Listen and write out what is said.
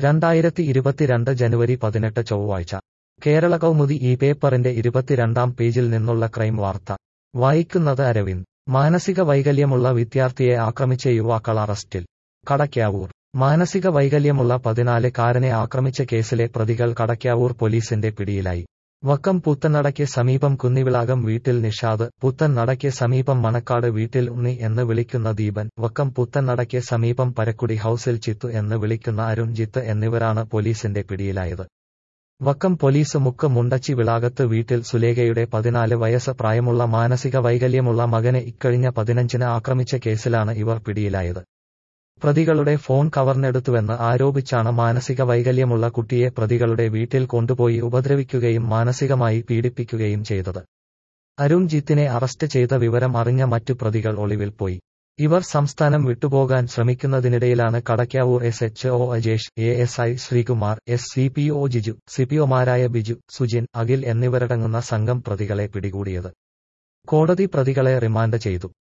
രണ്ടായിരത്തി ഇരുപത്തിരണ്ട് ജനുവരി പതിനെട്ട് ചൊവ്വാഴ്ച കേരള കൗമുദി ഈ പേപ്പറിന്റെ ഇരുപത്തിരണ്ടാം പേജിൽ നിന്നുള്ള ക്രൈം വാർത്ത വായിക്കുന്നത് അരവിന്ദ് മാനസിക വൈകല്യമുള്ള വിദ്യാർത്ഥിയെ ആക്രമിച്ച യുവാക്കൾ അറസ്റ്റിൽ കടയ്ക്കാവൂർ മാനസിക വൈകല്യമുള്ള പതിനാലുകാരനെ ആക്രമിച്ച കേസിലെ പ്രതികൾ കടയ്ക്കാവൂർ പോലീസിന്റെ പിടിയിലായി വക്കം പുത്തനടയ്ക്ക് സമീപം കുന്നിവിളാകം വീട്ടിൽ നിഷാദ് പുത്തൻനടയ്ക്ക് സമീപം മണക്കാട് വീട്ടിൽ ഉണ്ണി എന്ന് വിളിക്കുന്ന ദീപൻ വക്കം പുത്തൻനടയ്ക്ക് സമീപം പരക്കുടി ഹൌസിൽ ചിത്തു എന്ന് വിളിക്കുന്ന അരുൺ ജിത്ത് എന്നിവരാണ് പോലീസിന്റെ പിടിയിലായത് വക്കം പോലീസ് മുക്ക് മുണ്ടച്ചി വിളാകത്ത് വീട്ടിൽ സുലേഖയുടെ പതിനാല് വയസ്സ് പ്രായമുള്ള മാനസിക വൈകല്യമുള്ള മകനെ ഇക്കഴിഞ്ഞ പതിനഞ്ചിന് ആക്രമിച്ച കേസിലാണ് ഇവർ പിടിയിലായത് പ്രതികളുടെ ഫോൺ കവർന്നെടുത്തുവെന്ന് ആരോപിച്ചാണ് മാനസിക വൈകല്യമുള്ള കുട്ടിയെ പ്രതികളുടെ വീട്ടിൽ കൊണ്ടുപോയി ഉപദ്രവിക്കുകയും മാനസികമായി പീഡിപ്പിക്കുകയും ചെയ്തത് അരുൺ ജിത്തിനെ അറസ്റ്റ് ചെയ്ത വിവരം അറിഞ്ഞ മറ്റു പ്രതികൾ ഒളിവിൽ പോയി ഇവർ സംസ്ഥാനം വിട്ടുപോകാൻ ശ്രമിക്കുന്നതിനിടയിലാണ് Kadakkavoor S H O Ajesh A S I Sreekumar S C P O Jiju സിപിഒമാരായ ബിജു സുജിൻ അഖിൽ എന്നിവരടങ്ങുന്ന സംഘം പ്രതികളെ പിടികൂടിയത് കോടതി പ്രതികളെ റിമാൻഡ് ചെയ്തു